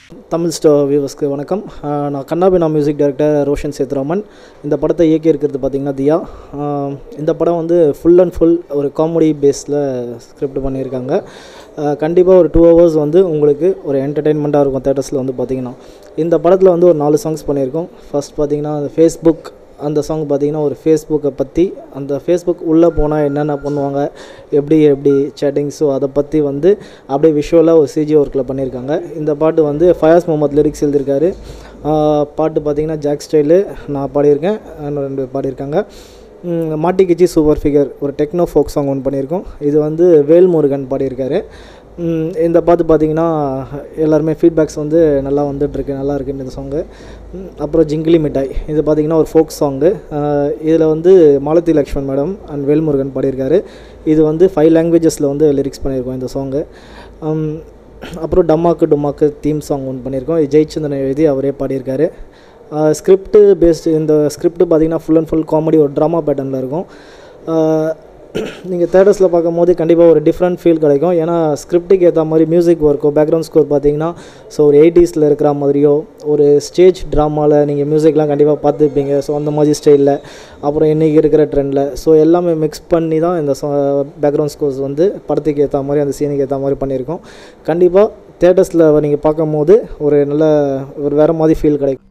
தமிழ் ஸ்டோ வியூவர்ஸ்க்கு வணக்கம் ஆஹ் நான் கண்ணாபினா மியூசிக் டைரக்டர் ரோஷன் சேத்ராமன் இந்த படத்தை இயக்கி இருக்கிறது பார்த்திங்கன்னா தியா ஆஹ் இந்த படம் வந்து ஃபுல் அண்ட் ஃபுல் ஒரு காமெடி பேஸில் ஸ்கிரிப்ட் பண்ணியிருக்காங்க கண்டிப்பாக ஒரு டூ ஹவர்ஸ் வந்து உங்களுக்கு ஒரு என்டர்டெயின்மெண்ட்டாக இருக்கும் தேட்டர்ஸில் வந்து பார்த்திங்கன்னா இந்த படத்தில் வந்து ஒரு நாலு சாங்ஸ் பண்ணியிருக்கோம் ஃபர்ஸ்ட் பார்த்திங்கன்னா ஃபேஸ்புக் அந்த சாங் பார்த்தீங்கன்னா ஒரு ஃபேஸ்புக்கை பற்றி அந்த ஃபேஸ்புக் உள்ளே போனால் என்னென்ன பண்ணுவாங்க எப்படி எப்படி சேட்டிங் ஸோ அதை பற்றி வந்து அப்படியே விஷுவலாக ஒரு சிஜி ஒர்க்கில் பண்ணியிருக்காங்க இந்த பாட்டு வந்து ஃபயாஸ் முகமது லிரிக்ஸ் எழுதியிருக்காரு ஆஹ் பாட்டு பார்த்தீங்கன்னா ஜாக் ஸ்டைலு நான் பாடியிருக்கேன் இன்னும் ரெண்டு பேர் பாடியிருக்காங்க ம், மாட்டிக்கிச்சி சூப்பர் ஃபிகர் ஒரு டெக்னோ ஃபோக் சாங் ஒன்று பண்ணியிருக்கோம் இது வந்து வேல்முருகன் பாடியிருக்காரு ம், இந்த பாட்டு பார்த்தீங்கன்னா எல்லாருமே ஃபீட்பேக்ஸ் வந்து நல்லா வந்துட்டுருக்கு நல்லா இருக்குன்னு இந்த சாங்கு அப்புறம் ஜிங்கிலி மிட்டாய் இது பார்த்தீங்கன்னா ஒரு ஃபோக் சாங்கு இதில் வந்து மாலதி லக்ஷ்மண் மேடம் அண்ட் வேல்முருகன் பாடியிருக்காரு இது வந்து ஃபைவ் லாங்குவேஜஸில் வந்து லிரிக்ஸ் பண்ணியிருக்கோம் இந்த சாங்கு அப்புறம் டம்மாக்கு டும்மாக்கு தீம் சாங் ஒன்று பண்ணியிருக்கோம் இது ஜெயச்சந்திரன் எழுதி அவரே பாடியிருக்காரு ஸ்கிரிப்டு பேஸ்டு இந்த ஸ்கிரிப்ட் பார்த்தீங்கன்னா ஃபுல் அண்ட் ஃபுல் காமெடி ஒரு ட்ராமா பேட்டர்னில் இருக்கும் நீங்கள் தேட்டர்ஸில் பார்க்கும்போது கண்டிப்பாக ஒரு டிஃப்ரெண்ட் ஃபீல் கிடைக்கும் ஏன்னா ஸ்கிரிப்டுக்கு ஏற்ற மாதிரி மியூசிக் ஒர்க்கோ பேக்ரவுண்ட் ஸ்கோர் பார்த்தீங்கன்னா ஸோ ஒரு எயிட்டிஸில் இருக்கிற மாதிரியோ ஒரு ஸ்டேஜ் ட்ராமாவில் நீங்கள் மியூசிக்லாம் கண்டிப்பாக பார்த்துருப்பீங்க ஸோ அந்த மாதிரி ஸ்டைலில் அப்புறம் இன்றைக்கி இருக்கிற ட்ரெண்டில் ஸோ எல்லாமே மிக்ஸ் பண்ணி தான் இந்த பேக்ரவுண்ட் ஸ்கோர்ஸ் வந்து படத்துக்கு ஏற்ற மாதிரி அந்த சீனுக்கு ஏற்ற மாதிரி பண்ணியிருக்கோம் கண்டிப்பாக தேட்டர்ஸில் நீங்கள் பார்க்கும்போது ஒரு நல்ல ஒரு வேறு மாதிரி ஃபீல் கிடைக்கும்